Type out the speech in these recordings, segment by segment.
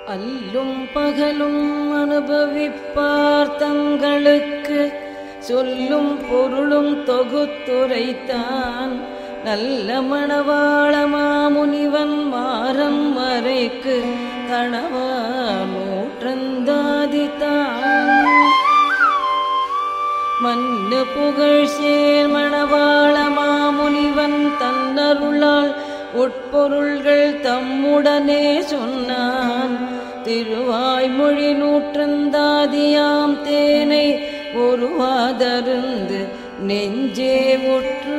அல்லும் பகலும் அனுபவிப்பார் தங்களுக்கு சொல்லும் பொருளும் தொகுத்துரைத்தான் நல்ல மணவாள மாமுனிவன் மாறம் மறைக்கு தணவா நூற்றந்தாதித்தான் மன்னு புகழ் சேர் மணவாள மாமுனிவன் தன்னருளால் உட்பொருள்கள் தம்முடனே சொன்னான் திருவாய்மொழி நூற்றந்தாதியாம் தேனை ஒருவாதருந்து நெஞ்சே உற்று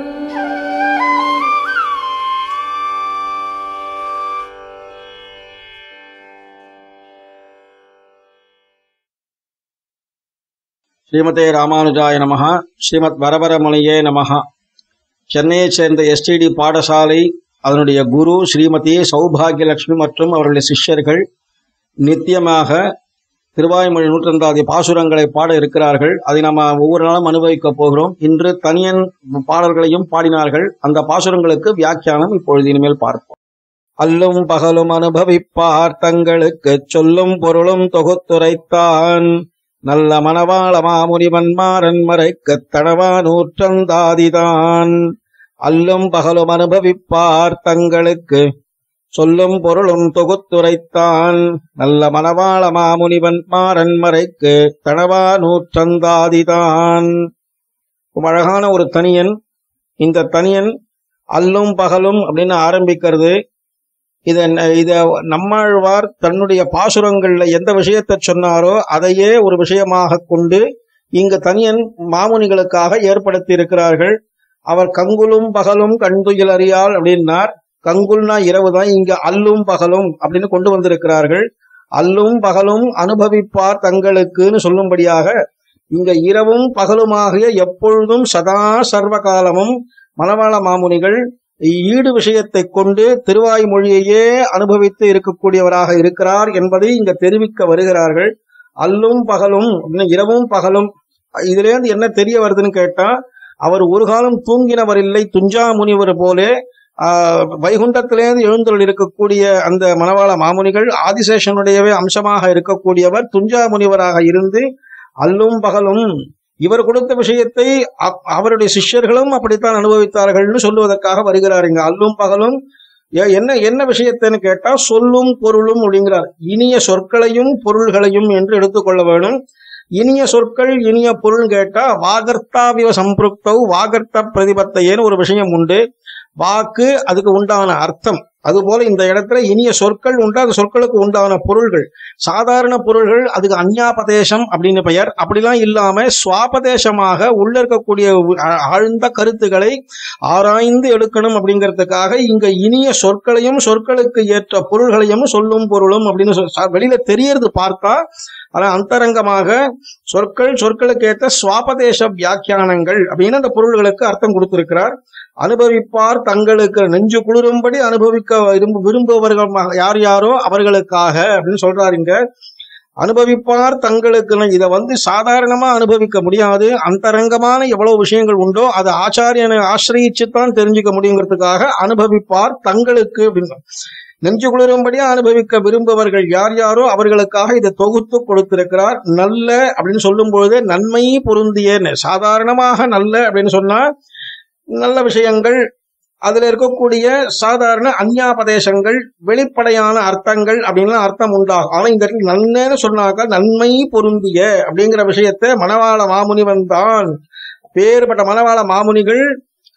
ஸ்ரீமதே ராமானுஜாய நமஹ ஸ்ரீமத் வரவரமுனியே நமஹ சென்னையைச் சேர்ந்த எஸ்டிடி பாடசாலை அதனுடைய குரு ஸ்ரீமதி சௌபாகியலட்சுமி மற்றும் அவர்களுடைய சிஷ்யர்கள் நித்தியமாக திருவாய்மொழி நூற்றந்தாதி பாசுரங்களை பாட இருக்கிறார்கள் அதை நாம் ஒவ்வொரு நாளும் அனுபவிக்கப் போகிறோம் இன்று தனியன் பாடல்களையும் பாடினார்கள் அந்த பாசுரங்களுக்கு வியாக்கியானம் இப்பொழுது இனிமேல் பார்ப்போம் அல்லும் பகலும் அனுபவிப்பார் தங்களுக்கு சொல்லும் பொருளும் தொகுத்துரைத்தான் நல்ல மணவாள மாமுனிவன் மாறன் மறைக்கத் தடவா நூற்றந்தாதிதான் அல்லும் பகலும் அனுபவிப்பார் தங்களுக்கு சொல்லும் பொருளும் தொகுத்துரைத்தான் நல்ல மணவாள மாமுனிவன் மாறன் மறைக்கு தடவா நூற்றந்தாதிதான் ரொம்ப அழகான ஒரு தனியன் இந்த தனியன் அல்லும் பகலும் அப்படின்னு ஆரம்பிக்கிறது இத இத நம்மாழ்வார் தன்னுடைய பாசுரங்கள்ல எந்த விஷயத்தை சொன்னாரோ அதையே ஒரு விஷயமாக கொண்டு இங்கு தனியன் மாமுனிகளுக்காக ஏற்படுத்தி இருக்கிறார்கள் அவர் கங்குலும் பகலும் கண்துயில் அறியால் அப்படின்னார் கங்குல்னா இரவு தான் இங்க அல்லும் பகலும் அப்படின்னு கொண்டு வந்திருக்கிறார்கள் அல்லும் பகலும் அனுபவிப்பார் தங்களுக்குன்னு சொல்லும்படியாக இங்க இரவும் பகலுமாகிய எப்பொழுதும் சதா சர்வ காலமும் மணவாள மாமுனிகள் ஈடு விஷயத்தை கொண்டு திருவாய்மொழியையே அனுபவித்து இருக்கக்கூடியவராக இருக்கிறார் என்பதை இங்க தெரிவிக்க வருகிறார்கள் அல்லும் பகலும் இன்னும் இரவும் பகலும் இதுல இருந்து என்ன தெரிய வருதுன்னு கேட்டா அவர் ஒரு காலம் தூங்கினவர் இல்லை துஞ்சா முனிவர் போலே ஆஹ் வைகுண்டத்திலேருந்து எழுந்தருள் இருக்கக்கூடிய அந்த மணவாள மாமுனிகள் ஆதிசேஷனுடையவே அம்சமாக இருக்கக்கூடியவர் துஞ்சா முனிவராக இருந்து அல்லும் பகலும் இவர் கொடுத்த விஷயத்தை அ- அவருடைய சிஷ்யர்களும் அப்படித்தான் அனுபவித்தார்கள்னு சொல்லுவதற்காக வருகிறார் இங்க அல்லும் பகலும் ஏ- என்ன என்ன விஷயத்தைன்னு கேட்டா சொல்லும் பொருளும் அப்படிங்கிறார் இனிய சொற்களையும் பொருள்களையும் என்று எடுத்துக்கொள்ள வேணும் இனிய சொற்கள் இனிய பொருள் கேட்டா வாகர்த்தாவிவ சம்பிருக்தௌ வாகர்த்த பிரதிபத்தையேன்னு ஒரு விஷயம் உண்டு வாக்கு அதுக்கு உண்டான அர்த்தம் அதுபோல இந்த இடத்துல இனிய சொற்கள் உண்டு அந்த சொற்களுக்கு உண்டான பொருள்கள் சாதாரண பொருள்கள் அதுக்கு அந்யாபதேசம் அப்படின்னு பெயர் அப்படிலாம் இல்லாம சுவாபதேசமாக உள்ள இருக்கக்கூடிய ஆ- ஆழ்ந்த கருத்துக்களை ஆராய்ந்து எடுக்கணும் அப்படிங்கிறதுக்காக இங்க இனிய சொற்களையும் சொற்களுக்கு ஏற்ற பொருள்களையும் சொல்லும் பொருளும் அப்படின்னு சொல்- ச- வெளியில தெரியறது பார்த்தா ஆனா அந்தரங்கமாக சொற்கள் சொற்களுக்கு ஏற்ற சுவாபதேச வியாக்கியானங்கள் அப்படின்னு அந்த பொருள்களுக்கு அர்த்தம் கொடுத்திருக்கிறார் அனுபவிப்பார் தங்களுக்கு நெஞ்சு குளிரும்படி அனுபவிக்க விரும்பு விரும்புபவர்கள் ம- யார் யாரோ அவர்களுக்காக அப்படின்னு சொல்றாரு இங்க அனுபவிப்பார் தங்களுக்கு இதை வந்து சாதாரணமா அனுபவிக்க முடியாது அந்தரங்கமான எவ்வளவு விஷயங்கள் உண்டோ அதை ஆச்சாரியனை ஆசிரியிச்சுத்தான் தெரிஞ்சுக்க முடியுங்கிறதுக்காக அனுபவிப்பார் தங்களுக்கு அப்படின்னு நெஞ்சு குளிரும்படியா அனுபவிக்க விரும்புபவர்கள் யார் யாரோ அவர்களுக்காக இதை தொகுத்து கொடுத்திருக்கிறார் நல்ல அப்படின்னு சொல்லும் பொழுது நன்மை பொருந்தியன்னு சாதாரணமாக நல்ல அப்படின்னு சொன்னா நல்ல விஷயங்கள் அதுல இருக்கக்கூடிய சாதாரண அந்யாபதேசங்கள் வெளிப்படையான அர்த்தங்கள் அப்படின்லாம் அர்த்தம் உண்டாகும் ஆனா இந்த இடத்துல நன்மைன்னு சொன்னாக்க நன்மை பொருந்திய அப்படிங்கிற விஷயத்தை மணவாள மாமுனிவன் தான் பேறுபட்ட மணவாள மாமுனிகள்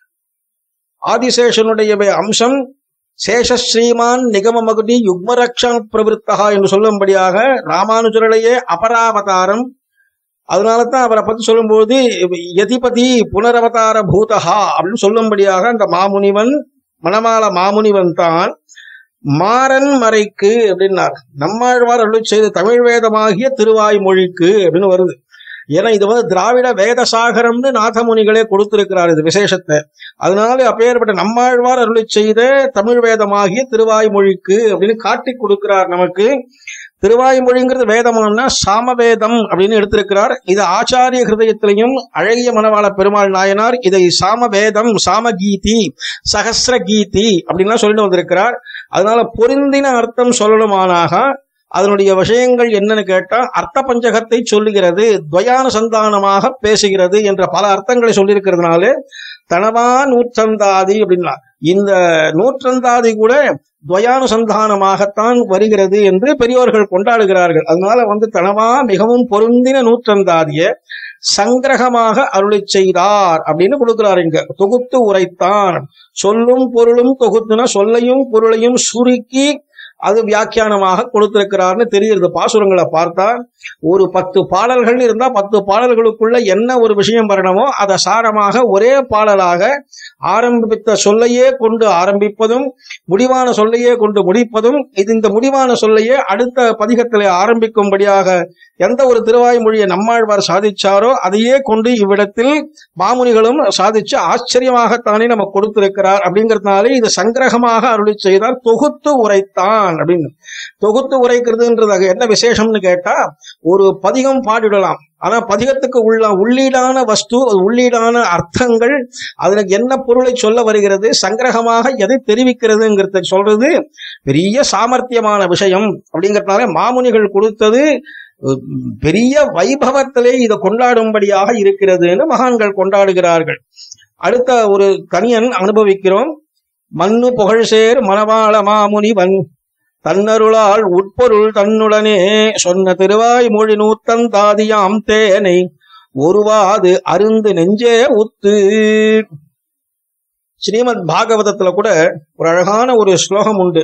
ஆதிசேஷனுடைய அம்சம் சேஷ ஸ்ரீமான் நிகம மகுடி யுக்மரக்ஷன் பிரவருத்தகா என்று சொல்லும்படியாக ராமானுஜருடைய அபராவதாரம் அதனால தான் அவரை பத்தி சொல்லும்போது யதிபதி புனரவதார பூதஹா அப்படின்னு சொல்லும்படியாக அந்த மாமுனிவன் மணமாள மாமுனிவன் தான் மாறன் மறைக்கு அப்படின்னார் நம்மாழ்வார் அருள் செய்த தமிழ் வேதமாகிய திருவாய்மொழிக்கு அப்படின்னு வருது ஏன்னா இது வந்து திராவிட வேத சாகரம்னு நாதமுனிகளே கொடுத்திருக்கிறார் இது விசேஷத்தை அதனால அப்பேற்பட்ட நம்மாழ்வார் அருளி செய்த தமிழ் வேதமாகிய திருவாய்மொழிக்கு அப்படின்னு காட்டி கொடுக்கிறார் நமக்கு திருவாய்மொழிங்கிறது வேதம்னா சாமவேதம் அப்படின்னு எடுத்திருக்கிறார் இது ஆச்சாரிய ஹிருதயத்திலையும் அழகிய மணவாள பெருமாள் நாயனார் இதை சாமவேதம் சாமகீதி சகஸ்ர கீதி அப்படின்லாம் சொல்லிட்டு வந்திருக்கிறார் அதனால பொருந்தின அர்த்தம் சொல்லணுமானாக அதனுடைய விஷயங்கள் என்னன்னு கேட்டா அர்த்த பஞ்சகத்தை சொல்லுகிறது துவயான சந்தானமாக பேசுகிறது என்ற பல அர்த்தங்களை சொல்லியிருக்கிறதுனால தனவா நூற்றந்தாதி அப்படின்னா இந்த நூற்றந்தாதி கூட துவயானுசந்தானமாகத்தான் வருகிறது என்று பெரியோர்கள் கொண்டாடுகிறார்கள் அதனால வந்து தனவா மிகவும் பொருந்தின நூற்றந்தாதிய சங்கிரகமாக அருளி செய்தார் அப்படின்னு கொடுக்கிறார் இங்க தொகுத்து உரைத்தான் சொல்லும் பொருளும் தொகுத்துனா சொல்லையும் பொருளையும் சுருக்கி அது வியாக்கியானமாக கொடுத்திருக்கிறார்னு தெரியுது பாசுரங்களை பார்த்தா ஒரு பத்து பாடல்கள் இருந்தா பத்து பாடல்களுக்குள்ள என்ன ஒரு விஷயம் வரணுமோ அதை சாரமாக ஒரே பாடலாக ஆரம்பித்த சொல்லையே கொண்டு ஆரம்பிப்பதும் முடிவான சொல்லையே கொண்டு முடிப்பதும் இது இந்த முடிவான சொல்லையே அடுத்த பதிகத்திலே ஆரம்பிக்கும்படியாக எந்த ஒரு திருவாய்மொழியை நம்மாழ்வார் சாதிச்சாரோ அதையே கொண்டு இவ்விடத்தில் மாமுனிகளும் சாதிச்சு ஆச்சரியமாகத்தானே நம்ம கொடுத்திருக்கிறார் அப்படிங்கிறதுனாலே இது சங்கிரகமாக அருளி செய்தார் தொகுத்து உரைத்தான் அப்படின்னு தொகுத்து உரைக்கிறதுன்றது என்ன விசேஷம்னு கேட்டா ஒரு பதிகம் பாடிடலாம் ஆனா பதிகத்துக்கு உள்ள உள்ளீடான வஸ்து அது உள்ளீடான அர்த்தங்கள் அதுல என்ன பொருளை சொல்ல வருகிறது சங்கிரகமாக எதை தெரிவிக்கிறதுங்கிறத சொல்றது பெரிய சாமர்த்தியமான விஷயம் அப்படிங்கறதுனால மாமுனிகள் கொடுத்தது உம், பெரிய வைபவத்திலே இதை கொண்டாடும்படியாக இருக்கிறதுன்னு மகான்கள் கொண்டாடுகிறார்கள் அடுத்த ஒரு தனியன் அனுபவிக்கிறோம் மண்ணு புகழ்சேர் மணவாள மாமுனிவன் தன்னருளால் உட்பொருள் தன்னுடனே சொன்ன திருவாய் மொழி நூத்தந்தாதியாம் தேனை ஒருவாது அருந்து நெஞ்சே உத்து ஸ்ரீமத் பாகவதத்துல கூட ஒரு அழகான ஒரு ஸ்லோகம் உண்டு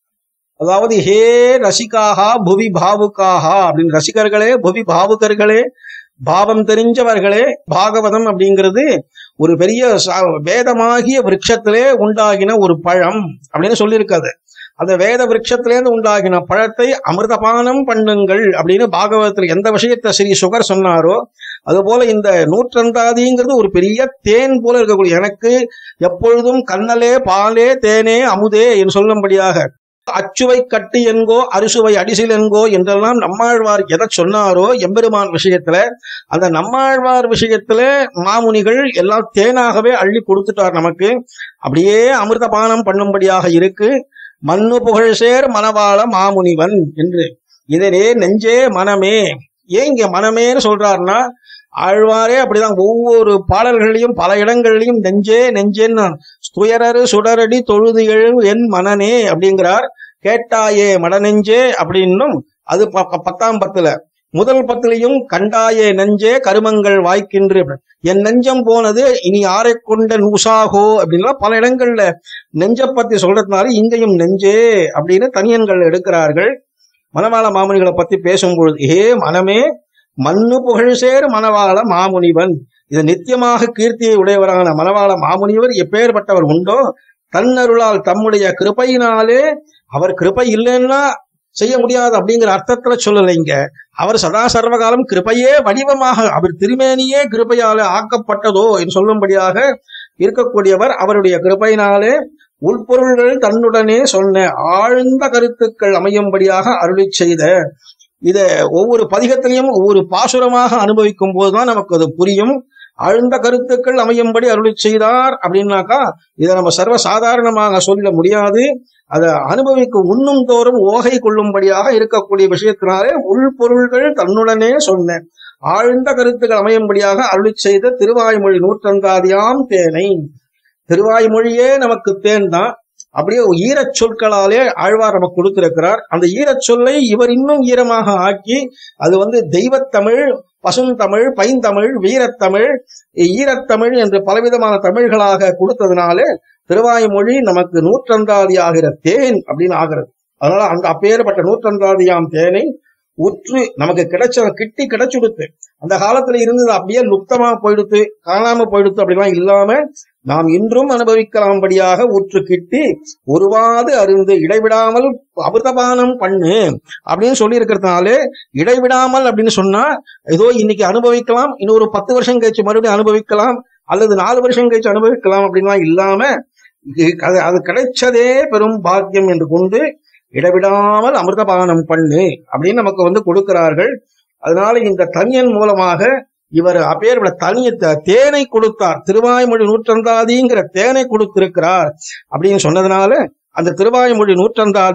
அதாவது ஹே ரசிகாஹா புவி பாவுகாஹா அப்படின்னு ரசிகர்களே புவி பாவுகர்களே பாவம் தெரிஞ்சவர்களே பாகவதம் அப்படிங்கிறது ஒரு பெரிய ச- வேதமாகிய விருட்சத்திலே உண்டாகின ஒரு பழம் அப்படின்னு சொல்லியிருக்காது அந்த வேத விருட்சத்திலேருந்து உண்டாகின பழத்தை அமிர்தபானம் பண்ணுங்கள் அப்படின்னு பாகவதத்துல எந்த விஷயத்தை ஸ்ரீ சுகர் சொன்னாரோ அதுபோல இந்த நூற்றந்தாதிங்கிறது ஒரு பெரிய தேன் போல இருக்கக்கூடிய எனக்கு எப்பொழுதும் கண்ணலே பாலே தேனே அமுதே என்று சொல்லும்படியாக அச்சுவை கட்டு என்கோ அரிசுவை அடிசில் என்கோ என்றெல்லாம் நம்மாழ்வார் எதை சொன்னாரோ எம்பெருமான் விஷயத்துல அந்த நம்மாழ்வார் விஷயத்துல மாமுனிகள் எல்லாம் தேனாகவே அள்ளி கொடுத்துட்டார் நமக்கு அப்படியே அமிர்தபானம் பண்ணும்படியாக இருக்கு மண்ணு புகழ்சேர் மணவாள மாமுனிவன் என்று இதனே நெஞ்சே மனமே ஏன் இங்க மனமேன்னு சொல்றாருன்னா ஆழ்வாரே அப்படிதான் ஒவ்வொரு பாடல்களையும் பல இடங்கள்லயும் நெஞ்சே நெஞ்சேன்னு துயரரு சுடரடி தொழுது எழு என் மனனே அப்படிங்கிறார் கேட்டாயே மடநெஞ்சே அப்படின்னும் அது ப- ப- பத்தாம் பத்துல முதல் பத்திலையும் கண்டாயே நெஞ்சே கருமங்கள் வாய்க்கின்று என் நெஞ்சம் போனது இனி யாரை கொண்ட நூசாகோ அப்படின்லாம் பல இடங்கள்ல நெஞ்ச பத்தி சொல்றதுனால இங்கேயும் நெஞ்சே அப்படின்னு தனியன்கள் எடுக்கிறார்கள் மணவாள மாமுனிகளை பத்தி பேசும்பொழுது ஏ மனமே மண்ணு புகழ்சேர் மணவாள மாமுனிவன் இது நித்தியமாக கீர்த்தியை உடையவரான மணவாள மாமுனிவர் எப்பேற்பட்டவர் உண்டோ தன்னருளால் தம்முடைய கிருபையினாலே அவர் கிருபை இல்லைன்னா செய்ய முடியாது அப்படிங்கிற அர்த்தத்துல சொல்லலைங்க அவர் சதா சர்வகாலம் கிருபையே வடிவமாக அவர் திருமேனியே கிருபையால ஆக்கப்பட்டதோ என்று சொல்லும்படியாக இருக்கக்கூடியவர் அவருடைய கிருபையினாலே உள்பொருள்கள் தன்னுடனே சொன்ன ஆழ்ந்த கருத்துக்கள் அமையும்படியாக அருளி செய்த இத ஒவ்வொரு பதிகத்திலையும் ஒவ்வொரு பாசுரமாக அனுபவிக்கும் போதுதான் நமக்கு அது புரியும் ஆழ்ந்த கருத்துக்கள் அமையும்படி அருளி செய்தார் அப்படின்னாக்கா இதை நம்ம சர்வ சாதாரணமாக சொல்ல முடியாது அதை அனுபவிக்கும் உண்ணும் தோறும் ஓகை கொள்ளும்படியாக இருக்கக்கூடிய விஷயத்தினாலே உள்பொருள்கள் தன்னுடனே சொன்ன ஆழ்ந்த கருத்துக்கள் அமையும்படியாக அருளி செய்த திருவாய்மொழி நூற்றந்தாதியாம் தேனை திருவாய்மொழியே நமக்கு தேன் தான் அப்படியே ஈரச் சொற்களாலே ஆழ்வார் நமக்கு கொடுத்திருக்கிறார் அந்த ஈரச் சொல்லை இவர் இன்னும் ஈரமாக ஆக்கி அது வந்து தெய்வத்தமிழ் பசுந்தமிழ் பைந்தமிழ் வீரத்தமிழ் ஈரத்தமிழ் என்று பலவிதமான தமிழ்களாக கொடுத்ததுனாலே திருவாய்மொழி நமக்கு நூற்றந்தாதி ஆகிற தேன் அப்படின்னு ஆகிறது அதனால அந்த அப்பேற்பட்ட நூற்றந்தாதியாம் தேனை உற்று நமக்கு கிடைச்ச கிட்டி கிடைச்சுடுத்து அந்த காலத்துல இருந்தது அப்படியே லுப்தமா போயிடுத்து காணாம போயிடுத்து அப்படிலாம் இல்லாம நாம் இன்றும் அனுபவிக்கலாம்படியாக உற்று கிட்டி ஒருவாது அருந்து இடைவிடாமல் அமிர்தபானம் பண்ணு அப்படின்னு சொல்லி இருக்கிறதுனாலே இடைவிடாமல் அப்படின்னு சொன்னா ஏதோ இன்னைக்கு அனுபவிக்கலாம் இன்னொரு பத்து வருஷம் கழிச்சு மறுபடியும் அனுபவிக்கலாம் அல்லது நாலு வருஷம் கழிச்சு அனுபவிக்கலாம் அப்படின்லாம் இல்லாம இது- அது அது கிடைச்சதே பெரும் பாக்கியம் என்று கொண்டு இடைவிடாமல் அமிர்தபானம் பண்ணு அப்படின்னு நமக்கு வந்து கொடுக்கிறார்கள் அதனால இந்த தனியன் மூலமாக இவர் அப்பேற்பட்ட தனிய த- தேனை கொடுத்தார் திருவாய்மொழி நூற்றந்தாதிங்கிற தேனை கொடுத்திருக்கிறார் அப்படின்னு சொன்னதுனால அந்த திருவாய்மொழி நூற்றந்தாதியை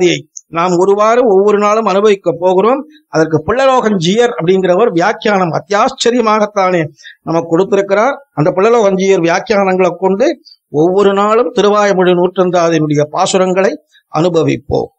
நாம் ஒருவாறு ஒவ்வொரு நாளும் அனுபவிக்க போகிறோம் அதற்கு பிள்ளலோகன் ஜீயர் அப்படிங்கிறவர் வியாக்கியானம் அத்தியாச்சரியமாகத்தானே நமக்கு கொடுத்திருக்கிறார் அந்த பிள்ளலோகன் ஜீயர் வியாக்கியானங்களை கொண்டு ஒவ்வொரு நாளும் திருவாய்மொழி நூற்றந்தாதினுடைய பாசுரங்களை அனுபவிப்போம்